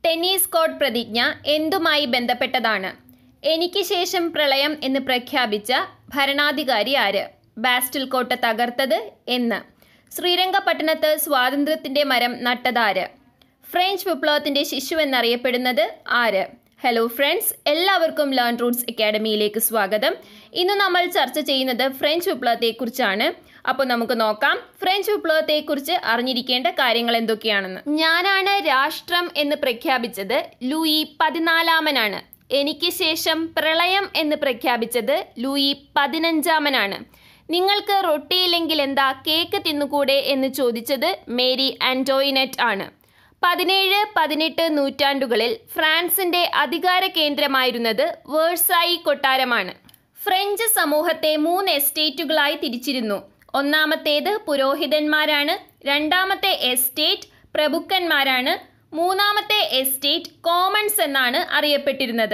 tennis court പ്രതിജ്ഞ എന്തുമായി ബന്ധപ്പെട്ടതാണ് എനിക്ക് ശേഷം പ്രളയം എന്ന് പ്രഖ്യാപിച്ച ഭരണാധികാരി ആര് ബാസ്റ്റിൽ കോട്ട തകർത്തത് എന്ന് ശ്രീരംഗപട്ടണത്ത് സ്വാതന്ത്ര്യത്തിന്റെ മരം നട്ടതാര് ഫ്രഞ്ച് വിപ്ലവത്തിന്റെ ശിശു എന്നറിയപ്പെടുന്നത് ആര് ഹലോ ഫ്രണ്ട്സ് എല്ലാവർക്കും ലേൺ റൂട്ട്സ് അക്കാഡമിയിലേക്ക് സ്വാഗതം ഇന്ന് നമ്മൾ ചർച്ച ചെയ്യുന്നത് ഫ്രഞ്ച് വിപ്ലവത്തെക്കുറിച്ചാണ് അപ്പോൾ നമുക്ക് നോക്കാം ഫ്രഞ്ച് വിപ്ലവത്തെക്കുറിച്ച് അറിഞ്ഞിരിക്കേണ്ട കാര്യങ്ങൾ എന്തൊക്കെയാണെന്ന് ഞാനാണ് രാഷ്ട്രം എന്ന് പ്രഖ്യാപിച്ചത് ലൂയി പതിനാലാമനാണ് എനിക്ക് ശേഷം പ്രളയം എന്ന് പ്രഖ്യാപിച്ചത് ലൂയി പതിനഞ്ചാമനാണ് നിങ്ങൾക്ക് റൊട്ടിയില്ലെങ്കിൽ എന്താ കേക്ക് തിന്നുകൂടെ എന്ന് ചോദിച്ചത് മേരി ആൻറ്റോയിനെറ്റ് ആണ് പതിനേഴ് പതിനെട്ട് നൂറ്റാണ്ടുകളിൽ ഫ്രാൻസിന്റെ അധികാര കേന്ദ്രമായിരുന്നത് വേഴ്സായി കൊട്ടാരമാണ് ഫ്രഞ്ച് സമൂഹത്തെ മൂന്ന് എസ്റ്റേറ്റുകളായി തിരിച്ചിരുന്നു ഒന്നാമത്തേത് പുരോഹിതന്മാരാണ് രണ്ടാമത്തെ എസ്റ്റേറ്റ് പ്രഭുക്കന്മാരാണ് മൂന്നാമത്തെ എസ്റ്റേറ്റ് കോമൺസ് എന്നാണ് അറിയപ്പെട്ടിരുന്നത്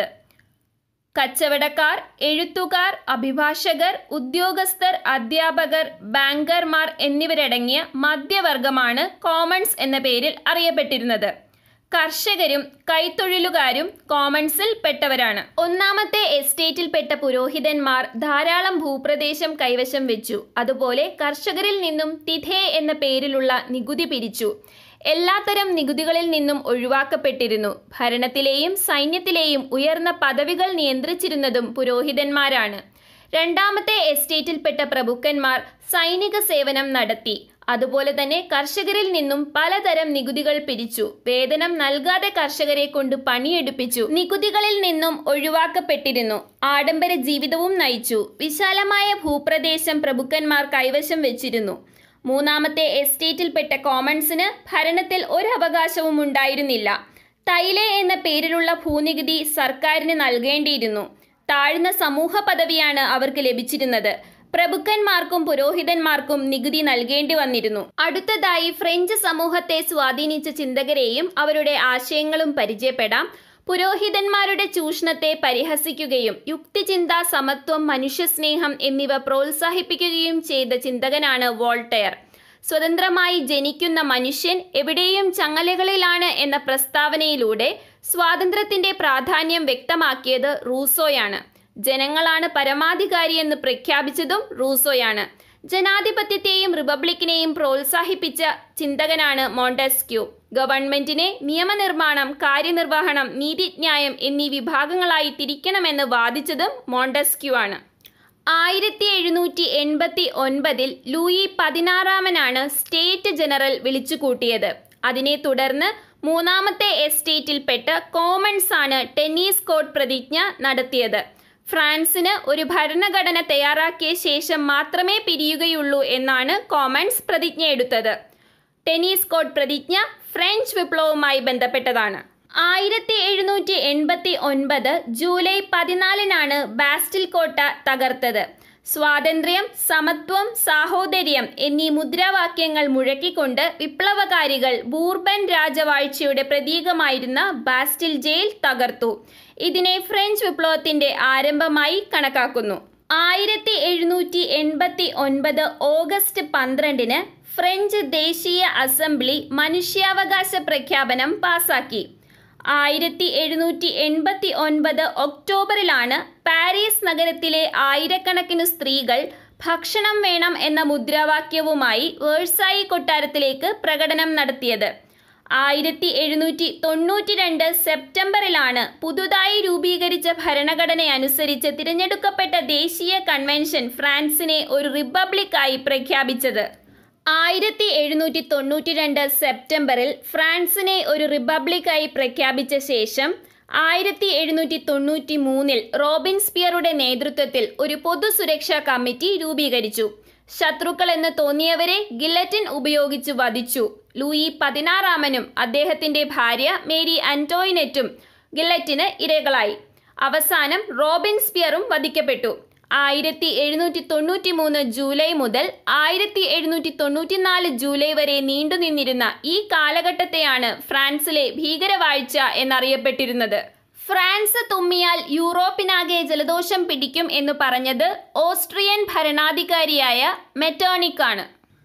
കച്ചവടക്കാർ എഴുത്തുകാർ അഭിഭാഷകർ ഉദ്യോഗസ്ഥർ അധ്യാപകർ ബാങ്കർമാർ എന്നിവരടങ്ങിയ മധ്യവർഗമാണ് കോമൺസ് എന്ന പേരിൽ അറിയപ്പെട്ടിരുന്നത് കർഷകരും കൈത്തൊഴിലുകാരും കോമൺസിൽ പെട്ടവരാണ് ഒന്നാമത്തെ എസ്റ്റേറ്റിൽപ്പെട്ട പുരോഹിതന്മാർ ധാരാളം ഭൂപ്രദേശം കൈവശം വെച്ചു അതുപോലെ കർഷകരിൽ നിന്നും തിഥേ എന്ന പേരിലുള്ള നികുതി പിരിച്ചു എല്ലാത്തരം നികുതികളിൽ നിന്നും ഒഴിവാക്കപ്പെട്ടിരുന്നു ഭരണത്തിലെയും സൈന്യത്തിലെയും ഉയർന്ന പദവികൾ നിയന്ത്രിച്ചിരുന്നതും പുരോഹിതന്മാരാണ് രണ്ടാമത്തെ എസ്റ്റേറ്റിൽപ്പെട്ട പ്രഭുക്കന്മാർ സൈനിക സേവനം നടത്തി അതുപോലെ തന്നെ കർഷകരിൽ നിന്നും പലതരം നികുതികൾ പിരിച്ചു വേതനം നൽകാതെ കർഷകരെ കൊണ്ട് പണിയെടുപ്പിച്ചു നികുതികളിൽ നിന്നും ഒഴിവാക്കപ്പെട്ടിരുന്നു ആഡംബര ജീവിതവും നയിച്ചു വിശാലമായ ഭൂപ്രദേശം പ്രഭുക്കന്മാർ കൈവശം വെച്ചിരുന്നു മൂന്നാമത്തെ എസ്റ്റേറ്റിൽപ്പെട്ട കോമൺസിന് ഭരണത്തിൽ ഒരവകാശവും ഉണ്ടായിരുന്നില്ല തൈലെ എന്ന പേരിലുള്ള ഭൂനികുതി സർക്കാരിന് നൽകേണ്ടിയിരുന്നു താഴ്ന്ന സമൂഹ പദവിയാണ് അവർക്ക് ലഭിച്ചിരുന്നത് പ്രഭുക്കന്മാർക്കും പുരോഹിതന്മാർക്കും നികുതി നൽകേണ്ടി വന്നിരുന്നു അടുത്തതായി ഫ്രഞ്ച് സമൂഹത്തെ സ്വാധീനിച്ച ചിന്തകരെയും അവരുടെ ആശയങ്ങളും പരിചയപ്പെടാം പുരോഹിതന്മാരുടെ ചൂഷണത്തെ പരിഹസിക്കുകയും യുക്തിചിന്ത സമത്വം മനുഷ്യസ്നേഹം എന്നിവ പ്രോത്സാഹിപ്പിക്കുകയും ചെയ്ത ചിന്തകനാണ് വോൾട്ടയർ സ്വതന്ത്രമായി ജനിക്കുന്ന മനുഷ്യൻ എവിടെയും ചങ്ങലകളിലാണ് എന്ന പ്രസ്താവനയിലൂടെ സ്വാതന്ത്ര്യത്തിന്റെ പ്രാധാന്യം വ്യക്തമാക്കിയത് റൂസോയാണ് ജനങ്ങളാണ് പരമാധികാരിയെന്ന് പ്രഖ്യാപിച്ചതും റൂസോയാണ് ജനാധിപത്യത്തെയും റിപ്പബ്ലിക്കിനെയും പ്രോത്സാഹിപ്പിച്ച ചിന്തകനാണ് മോണ്ടസ്ക്യൂ ഗവൺമെന്റിനെ നിയമനിർമ്മാണം കാര്യനിർവഹണം നീതിന്യായം എന്നീ വിഭാഗങ്ങളായി തിരിക്കണമെന്ന് വാദിച്ചതും മോണ്ടസ്ക്യൂ ആണ് ആയിരത്തി എഴുന്നൂറ്റി എൺപത്തി ഒൻപതിൽ ലൂയി പതിനാറാമനാണ് സ്റ്റേറ്റ് ജനറൽ വിളിച്ചുകൂട്ടിയത് അതിനെ തുടർന്ന് മൂന്നാമത്തെ എസ്റ്റേറ്റിൽപ്പെട്ട കോമൺസ് ആണ് ടെന്നീസ് കോർട്ട് പ്രതിജ്ഞ നടത്തിയത് ഫ്രാൻസിന് ഒരു ഭരണഘടന തയ്യാറാക്കിയ ശേഷം മാത്രമേ പിരിയുകയുള്ളൂ എന്നാണ് കോമൺസ് പ്രതിജ്ഞയെടുത്തത് ടെന്നീസ് കോർട്ട് പ്രതിജ്ഞ ഫ്രഞ്ച് വിപ്ലവവുമായി ബന്ധപ്പെട്ടതാണ് ആയിരത്തി എഴുന്നൂറ്റി എൺപത്തി ഒൻപത് ജൂലൈ പതിനാലിനാണ് ബാസ്റ്റിൽ കോട്ട തകർത്തത് സ്വാതന്ത്ര്യം സമത്വം സാഹോദര്യം എന്നീ മുദ്രാവാക്യങ്ങൾ മുഴക്കിക്കൊണ്ട് വിപ്ലവകാരികൾ ബൂർബൻ രാജവാഴ്ചയുടെ പ്രതീകമായിരുന്ന ബാസ്റ്റിൽ ജയിൽ തകർത്തു ഇതിനെ ഫ്രഞ്ച് വിപ്ലവത്തിന്റെ ആരംഭമായി കണക്കാക്കുന്നു ആയിരത്തി എഴുന്നൂറ്റി എൺപത്തി ഒൻപത് ഓഗസ്റ്റ് പന്ത്രണ്ടിന് ഫ്രഞ്ച് ദേശീയ അസംബ്ലി മനുഷ്യാവകാശ പ്രഖ്യാപനം പാസാക്കി ആയിരത്തി എഴുന്നൂറ്റി എൺപത്തി ഒൻപത് ഒക്ടോബറിലാണ് പാരീസ് നഗരത്തിലെ ആയിരക്കണക്കിന് സ്ത്രീകൾ ഭക്ഷണം വേണം എന്ന മുദ്രാവാക്യവുമായി വേഴ്സായി കൊട്ടാരത്തിലേക്ക് പ്രകടനം നടത്തിയത് ആയിരത്തി എഴുന്നൂറ്റി തൊണ്ണൂറ്റി രണ്ട് സെപ്റ്റംബറിലാണ് പുതുതായി രൂപീകരിച്ച ഭരണഘടനയനുസരിച്ച് തിരഞ്ഞെടുക്കപ്പെട്ട ദേശീയ കൺവെൻഷൻ ഫ്രാൻസിനെ ഒരു റിപ്പബ്ലിക്കായി പ്രഖ്യാപിച്ചത് ആയിരത്തി എഴുന്നൂറ്റി തൊണ്ണൂറ്റി രണ്ട് സെപ്റ്റംബറിൽ ഫ്രാൻസിനെ ഒരു റിപ്പബ്ലിക്കായി പ്രഖ്യാപിച്ച ശേഷം ആയിരത്തി എഴുന്നൂറ്റി തൊണ്ണൂറ്റി മൂന്നിൽ റോബിൻസ്പിയറുടെ നേതൃത്വത്തിൽ ഒരു പൊതു സുരക്ഷാ കമ്മിറ്റി രൂപീകരിച്ചു ശത്രുക്കൾ എന്ന് തോന്നിയവരെ ഗില്ലറ്റിൻ ഉപയോഗിച്ച് വധിച്ചു ലൂയി പതിനാറാമനും അദ്ദേഹത്തിന്റെ ഭാര്യ മേരി ആന്റോയിനെറ്റും ഗില്ലറ്റിന് ഇരകളായി അവസാനം റോബിൻസ്പിയറും വധിക്കപ്പെട്ടു ആയിരത്തി എഴുന്നൂറ്റി തൊണ്ണൂറ്റി മൂന്ന് ജൂലൈ മുതൽ ആയിരത്തി എഴുന്നൂറ്റി തൊണ്ണൂറ്റിനാല് ജൂലൈ വരെ നീണ്ടുനിന്നിരുന്ന ഈ കാലഘട്ടത്തെയാണ് ഫ്രാൻസിലെ ഭീകരവാഴ്ച എന്നറിയപ്പെട്ടിരുന്നത് ഫ്രാൻസ് തുമ്മിയാൽ യൂറോപ്പിനാകെ ജലദോഷം പിടിക്കും എന്ന് പറഞ്ഞത് ഓസ്ട്രിയൻ ഭരണാധികാരിയായ മെറ്റേണിക്കാണ്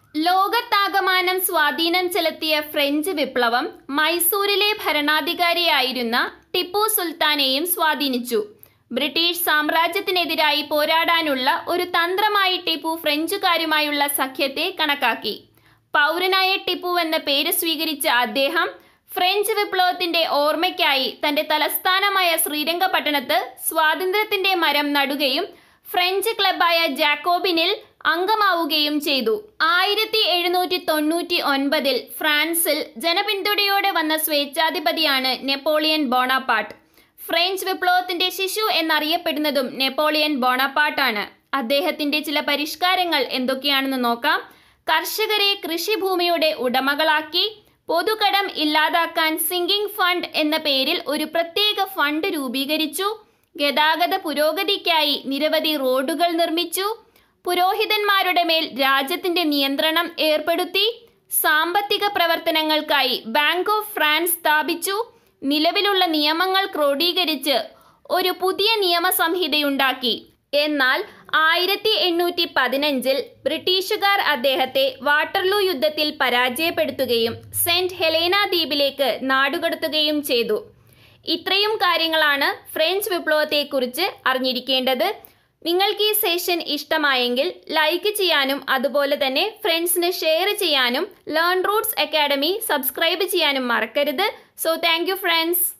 ലോകത്താകമാനം സ്വാധീനം ചെലുത്തിയ ഫ്രഞ്ച് വിപ്ലവം മൈസൂരിലെ ഭരണാധികാരിയായിരുന്ന ടിപ്പു സുൽത്താനെയും സ്വാധീനിച്ചു ബ്രിട്ടീഷ് സാമ്രാജ്യത്തിനെതിരായി പോരാടാനുള്ള ഒരു തന്ത്രമായി ടിപ്പു ഫ്രഞ്ചുകാരുമായുള്ള സഖ്യത്തെ കണക്കാക്കി പൗരനായ ടിപ്പു എന്ന പേര് സ്വീകരിച്ച അദ്ദേഹം ഫ്രഞ്ച് വിപ്ലവത്തിന്റെ ഓർമ്മയ്ക്കായി തന്റെ തലസ്ഥാനമായ ശ്രീരംഗപട്ടണത്ത് സ്വാതന്ത്ര്യത്തിന്റെ മരം നടുകയും ഫ്രഞ്ച് ക്ലബായ ജാക്കോബിനിൽ അംഗമാവുകയും ചെയ്തു ആയിരത്തി എഴുന്നൂറ്റി തൊണ്ണൂറ്റി ഒൻപതിൽ ഫ്രാൻസിൽ ജനപിന്തുണയോടെ വന്ന സ്വേച്ഛാധിപതിയാണ് നെപ്പോളിയൻ ബോണാപ്പാട്ട് ഫ്രഞ്ച് വിപ്ലവത്തിന്റെ ശിശു എന്നറിയപ്പെടുന്നതും നെപ്പോളിയൻ ബോണാപ്പാട്ടാണ് അദ്ദേഹത്തിന്റെ ചില പരിഷ്കാരങ്ങൾ എന്തൊക്കെയാണെന്ന് നോക്കാം കർഷകരെ കൃഷിഭൂമിയുടെ ഉടമകളാക്കി പൊതുകടം ഇല്ലാതാക്കാൻ സിങ്കിങ് ഫണ്ട് എന്ന പേരിൽ ഒരു പ്രത്യേക ഫണ്ട് രൂപീകരിച്ചു ഗതാഗത പുരോഗതിക്കായി നിരവധി റോഡുകൾ നിർമ്മിച്ചു പുരോഹിതന്മാരുടെ മേൽ രാജ്യത്തിന്റെ നിയന്ത്രണം ഏർപ്പെടുത്തി സാമ്പത്തിക പ്രവർത്തനങ്ങൾക്കായി ബാങ്ക് ഓഫ് ഫ്രാൻസ് സ്ഥാപിച്ചു നിലവിലുള്ള നിയമങ്ങൾ ക്രോഡീകരിച്ച് ഒരു പുതിയ നിയമസംഹിതയുണ്ടാക്കി എന്നാൽ ആയിരത്തി എണ്ണൂറ്റി പതിനഞ്ചിൽ ബ്രിട്ടീഷുകാർ അദ്ദേഹത്തെ വാട്ടർലൂ യുദ്ധത്തിൽ പരാജയപ്പെടുത്തുകയും സെന്റ് ഹെലേന ദ്വീപിലേക്ക് നാടുകടത്തുകയും ചെയ്തു ഇത്രയും കാര്യങ്ങളാണ് ഫ്രഞ്ച് വിപ്ലവത്തെക്കുറിച്ച് അറിഞ്ഞിരിക്കേണ്ടത് നിങ്ങൾക്ക് ഈ സെഷൻ ഇഷ്ടമായെങ്കിൽ ലൈക്ക് ചെയ്യാനും അതുപോലെ തന്നെ ഫ്രണ്ട്സിന് ഷെയർ ചെയ്യാനും ലേൺ റൂട്ട്സ് അക്കാഡമി സബ്സ്ക്രൈബ് ചെയ്യാനും മറക്കരുത് സോ താങ്ക് യു ഫ്രണ്ട്സ്